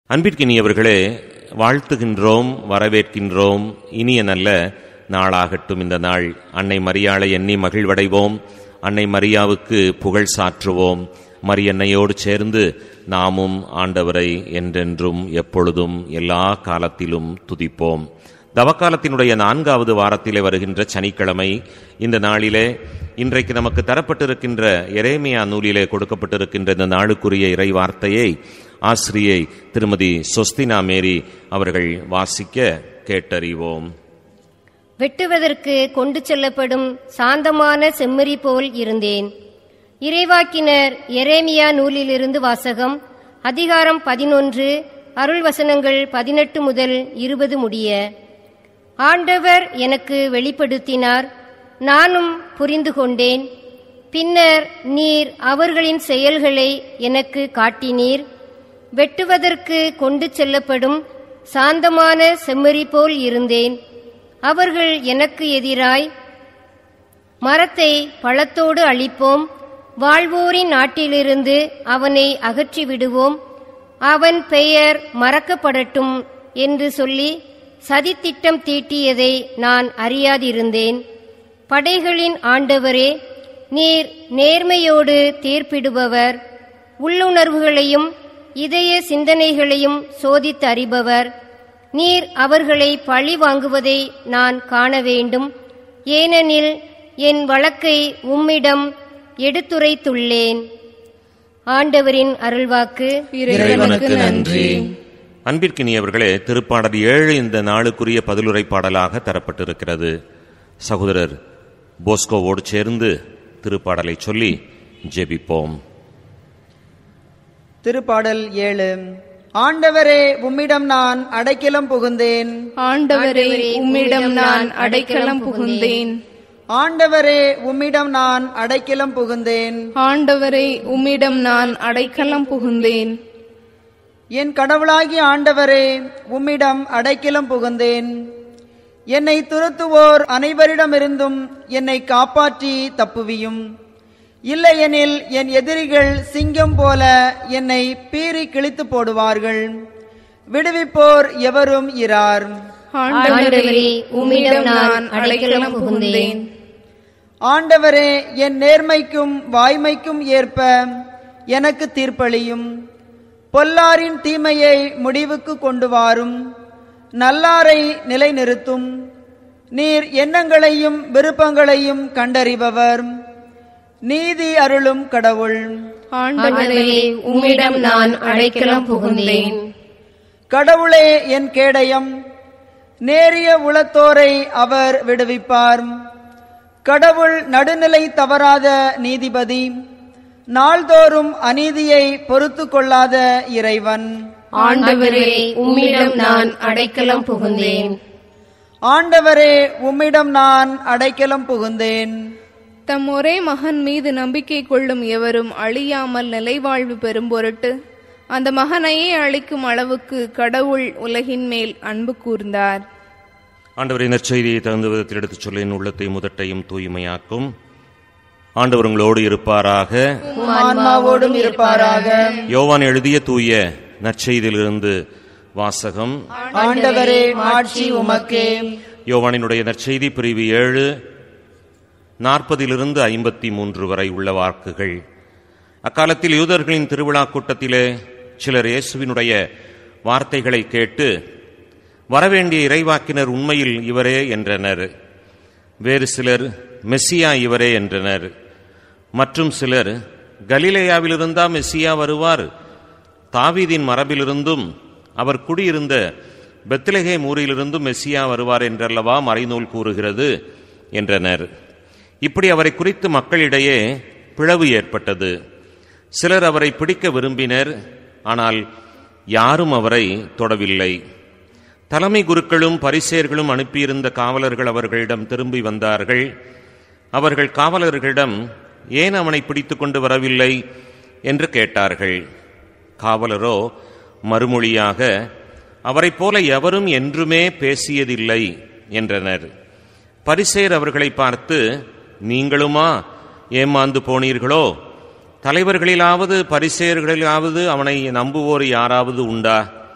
அன்பிற்கினியவர்களே வாழ்த்துகின்றோம் வரவேற்கின்றோம் இனிய நல்ல நாளாகட்டும் இந்த நாள் அன்னை மரியாளை எண்ணி மகிழ்வடைவோம் அன்னை மரியாவுக்கு புகழ் சாற்றுவோம் மரியன்னையோடு சேர்ந்து நாமும் ஆண்டவரை என்றென்றும் எப்பொழுதும் எல்லா காலத்திலும் துதிப்போம் தவக்காலத்தினுடைய நான்காவது வாரத்திலே வருகின்ற சனிக்கிழமை இந்த நாளிலே இன்றைக்கு நமக்கு தரப்பட்டிருக்கின்ற எரேமியா நூலிலே கொடுக்கப்பட்டிருக்கின்ற இந்த நாளுக்குரிய இறை வார்த்தையை ஆசிரியை திருமதி சொஸ்தினா மேரி அவர்கள் வாசிக்க கேட்டறிவோம் வெட்டுவதற்கு கொண்டு செல்லப்படும் சாந்தமான செம்மறி போல் இருந்தேன் இறைவாக்கினர் எரேமியா நூலிலிருந்து வாசகம் அதிகாரம் பதினொன்று அருள் வசனங்கள் பதினெட்டு முதல் இருபது முடிய ஆண்டவர் எனக்கு வெளிப்படுத்தினார் நானும் புரிந்து கொண்டேன் பின்னர் நீர் அவர்களின் செயல்களை எனக்கு காட்டினீர் வெட்டுவதற்கு கொண்டு செல்லப்படும் சாந்தமான செம்மறி போல் இருந்தேன் அவர்கள் எனக்கு எதிராய் மரத்தை பழத்தோடு அழிப்போம் வாழ்வோரின் நாட்டிலிருந்து அவனை அகற்றி விடுவோம் அவன் பெயர் மறக்கப்படட்டும் என்று சொல்லி சதித்திட்டம் தீட்டியதை நான் அறியாதிருந்தேன் படைகளின் ஆண்டவரே நீர் நேர்மையோடு தீர்ப்பிடுபவர் உள்ளுணர்வுகளையும் இதய சிந்தனைகளையும் சோதித்து அறிபவர் நீர் அவர்களை பழி வாங்குவதை நான் காண வேண்டும் ஏனெனில் என் வழக்கை உம்மிடம் எடுத்துரைத்துள்ளேன் ஆண்டவரின் அருள்வாக்கு இறைவனுக்கு நன்றி அன்பிற்கினியவர்களே திருப்பாடல் ஏழு இந்த நாளுக்குரிய பதிலுரை பாடலாக தரப்பட்டிருக்கிறது சகோதரர் போஸ்கோவோடு சேர்ந்து திருப்பாடலை சொல்லி ஜெபிப்போம் திருப்பாடல் ஏழு ஆண்டவரே உம்மிடம் நான் அடைக்கலம் புகுந்தேன் ஆண்டவரே உம்மிடம் நான் அடைக்கலம் புகுந்தேன் ஆண்டவரே உம்மிடம் நான் அடைக்கலம் புகுந்தேன் ஆண்டவரே உம்மிடம் நான் அடைக்கலம் புகுந்தேன் என் கடவுளாகிய ஆண்டவரே உம்மிடம் அடைக்கலம் புகுந்தேன் என்னை துரத்துவோர் அனைவரிடமிருந்தும் என்னை காப்பாற்றி தப்புவியும் இல்லையெனில் என் எதிரிகள் சிங்கம் போல என்னை பீறி கிழித்து போடுவார்கள் விடுவிப்போர் எவரும் இரார் ஆண்டவரே உம்மிடம் நான் அடைக்கலம் புகுந்தேன் ஆண்டவரே என் நேர்மைக்கும் வாய்மைக்கும் ஏற்ப எனக்கு தீர்ப்பளியும் பொல்லாரின் தீமையை முடிவுக்கு கொண்டு வாரும் நல்லாரை நிலைநிறுத்தும் நீர் எண்ணங்களையும் விருப்பங்களையும் கண்டறிபவர் நீதி அருளும் கடவுள் ஆண்டவரே உம்மிடம் நான் அடைக்கலம் புகுந்தேன் கடவுளே என் கேடயம் நேரிய உளத்தோரை அவர் விடுவிப்பார் கடவுள் நடுநிலை தவறாத நீதிபதி நாள்தோறும் அநீதியை பொறுத்து கொள்ளாத இறைவன் ஆண்டவரே உம்மிடம் நான் அடைக்கலம் புகுந்தேன் ஆண்டவரே உம்மிடம் நான் அடைக்கலம் புகுந்தேன் தம் ஒரே மகன் மீது நம்பிக்கை கொள்ளும் எவரும் அழியாமல் நிலைவாழ்வு பெறும் பொருட்டு அந்த மகனையே அழிக்கும் அளவுக்கு கடவுள் உலகின் மேல் அன்பு கூர்ந்தார் ஆண்டவரின் நற்செய்தியை தகுந்த விதத்தில் எடுத்துச் சொல்ல என் உள்ளத்தை முதட்டையும் தூய்மையாக்கும் ஆண்டவர் உங்களோடு இருப்பாராக உம் ஆன்மாவோடும் இருப்பாராக யோவான் எழுதிய தூய நற்செய்தியிலிருந்து வாசகம் ஆண்டவரே மாட்சி உமக்கே யோவானினுடைய நற்செய்தி பிரிவு ஏழு நாற்பதிலிருந்து ஐம்பத்தி மூன்று வரை உள்ள வாக்குகள் அக்காலத்தில் யூதர்களின் திருவிழா கூட்டத்திலே சிலர் இயேசுவினுடைய வார்த்தைகளை கேட்டு வரவேண்டிய இறைவாக்கினர் உண்மையில் இவரே என்றனர் வேறு சிலர் மெஸ்ஸியா இவரே என்றனர் மற்றும் சிலர் கலிலேயாவிலிருந்தா மெஸ்ஸியா வருவார் தாவீதின் மரபிலிருந்தும் அவர் குடியிருந்த பெத்லகேம் ஊரிலிருந்தும் மெஸ்ஸியா வருவார் என்றல்லவா மறைநூல் கூறுகிறது என்றனர் இப்படி அவரை குறித்து மக்களிடையே பிளவு ஏற்பட்டது சிலர் அவரை பிடிக்க விரும்பினர் ஆனால் யாரும் அவரை தொடவில்லை தலைமை குருக்களும் பரிசேர்களும் அனுப்பியிருந்த காவலர்கள் அவர்களிடம் திரும்பி வந்தார்கள் அவர்கள் காவலர்களிடம் ஏன் அவனை பிடித்துக் கொண்டு வரவில்லை என்று கேட்டார்கள் காவலரோ மறுமொழியாக அவரைப் போல எவரும் என்றுமே பேசியதில்லை என்றனர் பரிசேர் அவர்களை பார்த்து நீங்களுமா ஏமாந்து போனீர்களோ தலைவர்களிலாவது பரிசேயர்களிலாவது அவனை நம்புவோர் யாராவது உண்டா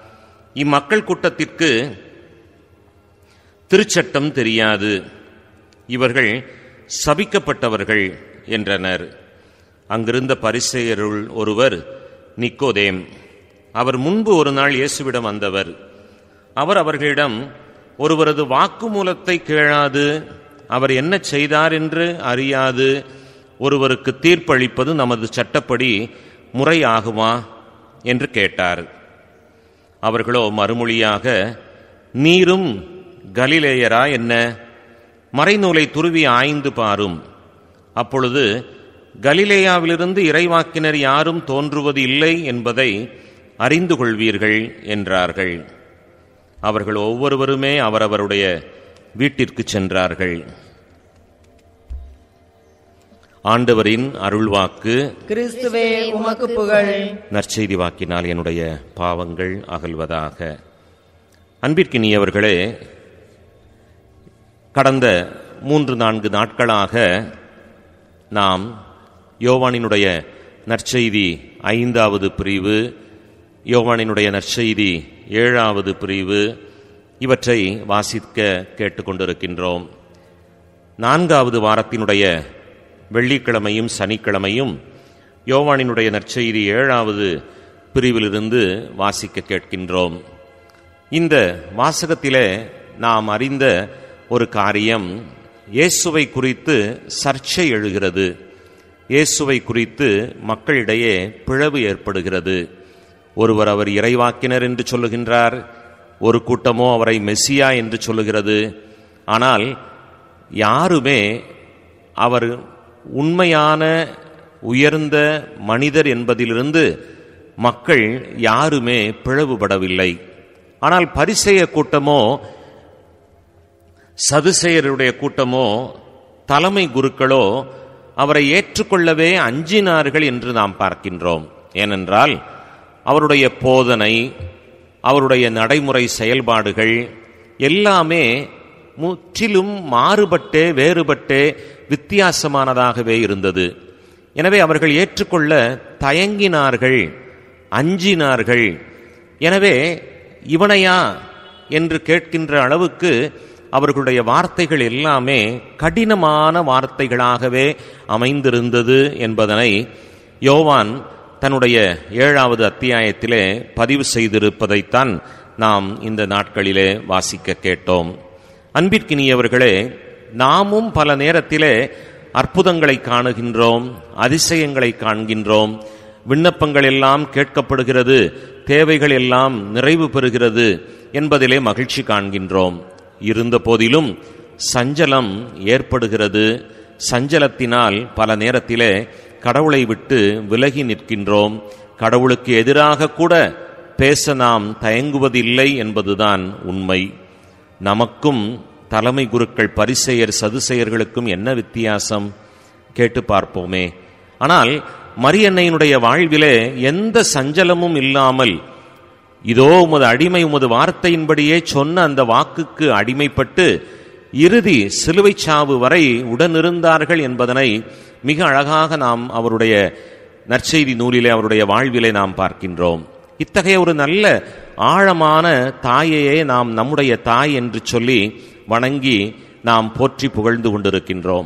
இம்மக்கள் கூட்டத்திற்கு திருச்சட்டம் தெரியாது இவர்கள் சபிக்கப்பட்டவர்கள் என்றனர் அங்கிருந்த பரிசெயருள் ஒருவர் நிக்கோதேம் அவர் முன்பு ஒரு நாள் இயேசுவிடம் வந்தவர் அவர் அவர்களிடம் ஒருவரது வாக்குமூலத்தை கேளாது அவர் என்ன செய்தார் என்று அறியாது ஒருவருக்கு தீர்ப்பளிப்பது நமது சட்டப்படி முறையாகுமா என்று கேட்டார் அவர்களோ மறுமொழியாக நீரும் கலிலேயரா என்ன மறைநூலை துருவி ஆய்ந்து பாரும் அப்பொழுது கலிலேயாவிலிருந்து இறைவாக்கினர் யாரும் தோன்றுவது இல்லை என்பதை அறிந்து கொள்வீர்கள் என்றார்கள் அவர்கள் ஒவ்வொருவருமே அவரவருடைய வீட்டிற்கு சென்றார்கள் ஆண்டவரின் அருள்வாக்கு கிறிஸ்துவே உமக்கு புகழ் நற்செய்தி வாக்கினால் என்னுடைய பாவங்கள் அகல்வதாக அன்பிற்கினியவர்களே கடந்த மூன்று நான்கு நாட்களாக நாம் யோவானினுடைய நற்செய்தி ஐந்தாவது பிரிவு யோவானினுடைய நற்செய்தி ஏழாவது பிரிவு இவற்றை வாசிக்க கேட்டுக்கொண்டிருக்கின்றோம் நான்காவது வாரத்தினுடைய வெள்ளிக்கிழமையும் சனிக்கிழமையும் யோவானினுடைய நற்செய்தி ஏழாவது பிரிவிலிருந்து வாசிக்க கேட்கின்றோம் இந்த வாசகத்திலே நாம் அறிந்த ஒரு காரியம் இயேசுவை குறித்து சர்ச்சை எழுகிறது இயேசுவை குறித்து மக்களிடையே பிளவு ஏற்படுகிறது ஒருவர் அவர் இறைவாக்கினர் என்று சொல்லுகின்றார் ஒரு கூட்டமோ அவரை மெஸ்ஸியா என்று சொல்லுகிறது ஆனால் யாருமே அவர் உண்மையான உயர்ந்த மனிதர் என்பதிலிருந்து மக்கள் யாருமே பிளவுபடவில்லை ஆனால் பரிசெய கூட்டமோ சதுசெயருடைய கூட்டமோ தலைமை குருக்களோ அவரை ஏற்றுக்கொள்ளவே அஞ்சினார்கள் என்று நாம் பார்க்கின்றோம் ஏனென்றால் அவருடைய போதனை அவருடைய நடைமுறை செயல்பாடுகள் எல்லாமே முற்றிலும் மாறுபட்டே வேறுபட்டே வித்தியாசமானதாகவே இருந்தது எனவே அவர்கள் ஏற்றுக்கொள்ள தயங்கினார்கள் அஞ்சினார்கள் எனவே இவனையா என்று கேட்கின்ற அளவுக்கு அவர்களுடைய வார்த்தைகள் எல்லாமே கடினமான வார்த்தைகளாகவே அமைந்திருந்தது என்பதனை யோவான் தன்னுடைய ஏழாவது அத்தியாயத்திலே பதிவு செய்திருப்பதைத்தான் நாம் இந்த நாட்களிலே வாசிக்க கேட்டோம் அன்பிற்கினியவர்களே நாமும் பல நேரத்திலே அற்புதங்களை காணுகின்றோம் அதிசயங்களை காண்கின்றோம் விண்ணப்பங்கள் எல்லாம் கேட்கப்படுகிறது தேவைகள் எல்லாம் நிறைவு பெறுகிறது என்பதிலே மகிழ்ச்சி காண்கின்றோம் இருந்த போதிலும் சஞ்சலம் ஏற்படுகிறது சஞ்சலத்தினால் பல நேரத்திலே கடவுளை விட்டு விலகி நிற்கின்றோம் கடவுளுக்கு எதிராக கூட பேச நாம் தயங்குவதில்லை என்பதுதான் உண்மை நமக்கும் தலைமை குருக்கள் பரிசெயர் சதுசெயர்களுக்கும் என்ன வித்தியாசம் கேட்டு பார்ப்போமே ஆனால் மரியன்னையினுடைய வாழ்விலே எந்த சஞ்சலமும் இல்லாமல் இதோ உமது அடிமை உமது வார்த்தையின்படியே சொன்ன அந்த வாக்குக்கு அடிமைப்பட்டு இறுதி சிலுவை சாவு வரை உடனிருந்தார்கள் என்பதனை மிக அழகாக நாம் அவருடைய நற்செய்தி நூலிலே அவருடைய வாழ்விலே நாம் பார்க்கின்றோம் இத்தகைய ஒரு நல்ல ஆழமான தாயையே நாம் நம்முடைய தாய் என்று சொல்லி வணங்கி நாம் போற்றி புகழ்ந்து கொண்டிருக்கின்றோம்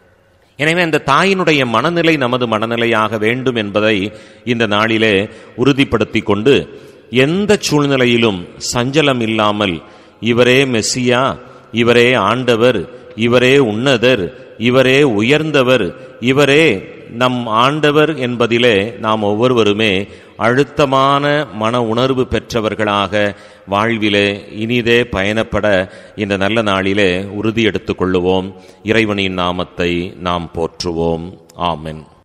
எனவே அந்த தாயினுடைய மனநிலை நமது மனநிலையாக வேண்டும் என்பதை இந்த நாளிலே உறுதிப்படுத்தி கொண்டு எந்த சூழ்நிலையிலும் சஞ்சலம் இல்லாமல் இவரே மெஸ்ஸியா இவரே ஆண்டவர் இவரே உன்னதர் இவரே உயர்ந்தவர் இவரே நம் ஆண்டவர் என்பதிலே நாம் ஒவ்வொருவருமே அழுத்தமான மன உணர்வு பெற்றவர்களாக வாழ்விலே இனிதே பயணப்பட இந்த நல்ல நாளிலே உறுதி எடுத்துக் கொள்ளுவோம் இறைவனின் நாமத்தை நாம் போற்றுவோம் ஆமென்